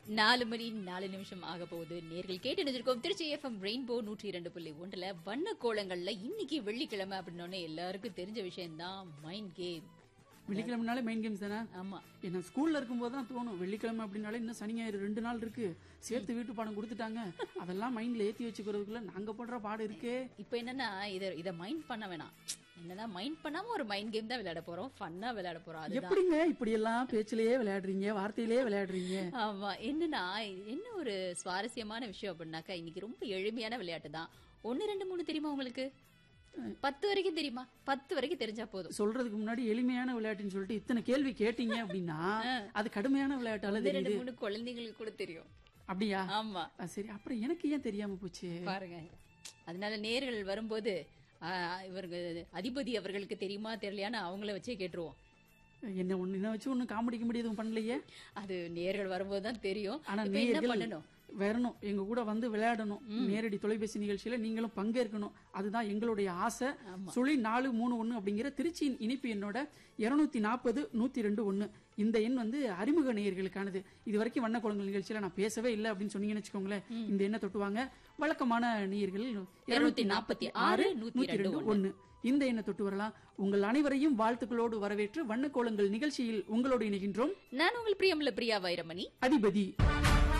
நாலு மணி நாலு நிமிஷம் ஆக போகுது நேர்கள் கேட்டு நினைச்சிருக்கோம் திருச்சி எஃப்எம் ரெயின்போ நூற்றி இரண்டு புள்ளி ஒன்றுல வண்ண கோலங்கள்ல இன்னைக்கு வெள்ளிக்கிழமை அப்படின்னோடனே எல்லாருக்கும் தெரிஞ்ச விஷயம்தான் மைண்ட் கேம் வெள்ளிக்கிழமைனாலே மெயின் கேம்ஸ் தானே ஆமா என்ன ஸ்கூல்ல இருக்கும்போது தான் தோணும் வெள்ளிக்கிழமை அப்படின்னாலே இன்னும் சனி ஞாயிறு ரெண்டு நாள் இருக்கு சேர்த்து வீட்டு பாடம் கொடுத்துட்டாங்க அதெல்லாம் மைண்ட்ல ஏத்தி வச்சுக்கிறதுக்குள்ள நாங்க படுற பாடு இருக்கே இப்ப என்னன்னா இத இத மைண்ட் பண்ண வேணாம் என்னன்னா மைண்ட் பண்ணாம ஒரு மைண்ட் கேம் தான் விளையாட போறோம் ஃபன்னா விளையாட போறோம் அதுதான் எப்படிங்க இப்படி எல்லாம் பேச்சிலேயே விளையாடுறீங்க வார்த்தையிலேயே விளையாடுறீங்க ஆமா என்னன்னா என்ன ஒரு சுவாரஸ்யமான விஷயம் அப்படின்னாக்கா இன்னைக்கு ரொம்ப எளிமையான விளையாட்டு தான் ஒன்னு ரெண்டு மூணு தெரியுமா உங்களுக்கு பத்து வரைக்கும் தெரியுமா பத்து வரைக்கும் தெரிஞ்சா போதும் சொல்றதுக்கு முன்னாடி எளிமையான விளையாட்டுன்னு சொல்லிட்டு இத்தனை கேள்வி கேட்டீங்க அப்படின்னா அது கடுமையான விளையாட்டால ஒண்ணு ரெண்டு தெரியுது மூணு குழந்தைங்களுக்கு கூட தெரியும் அப்படியா ஆமா ஆ, சரி அப்புறம் எனக்கு ஏன் தெரியாம போச்சு பாருங்க அதனால நேர்கள் வரும்போது ஆ, இவருக்கு அதிபதி அவர்களுக்கு தெரியுமா தெரியலையான்னு அவங்கள வச்சே கேட்டுருவோம் என்ன ஒண்ணு என்ன வச்சு ஒண்ணு காமெடி கிமெடி எதுவும் பண்ணலையே அது நேர்கள் வரும்போது தான் தெரியும் ஆனா இப்ப என்ன நேயர்கள் பண்ணணும் வரணும் எங்க கூட வந்து விளையாடணும் நேரடி தொலைபேசி நிகழ்ச்சியில நீங்களும் பங்கேற்கணும் அதுதான் எங்களுடைய ஆசை சுழி நாலு மூணு ஒண்ணு அப்படிங்கிற திருச்சியின் இனிப்பு எண்ணோட இருநூத்தி நாற்பது நூத்தி ரெண்டு ஒண்ணு இந்த எண் வந்து அறிமுக நேயர்களுக்கானது இது வரைக்கும் வண்ண குளங்கள் நிகழ்ச்சியில நான் பேசவே இல்லை அப்படின்னு சொன்னீங்கன்னு வச்சுக்கோங்களேன் இந்த எண்ணை தொட்டுவாங்க வழக்கமான நேயர்கள் இருநூத்தி நாற்பத்தி ஆறு நூத்தி ரெண்டு ஒண்ணு இந்த எண்ணை தொட்டு வரலாம் உங்கள் அனைவரையும் வாழ்த்துக்களோடு வரவேற்று வண்ணக்கோலங்கள் நிகழ்ச்சியில் உங்களோடு இணைகின்றோம் நான் உங்கள் பிரியமுள்ள பிரியா வைரமணி அதிபதி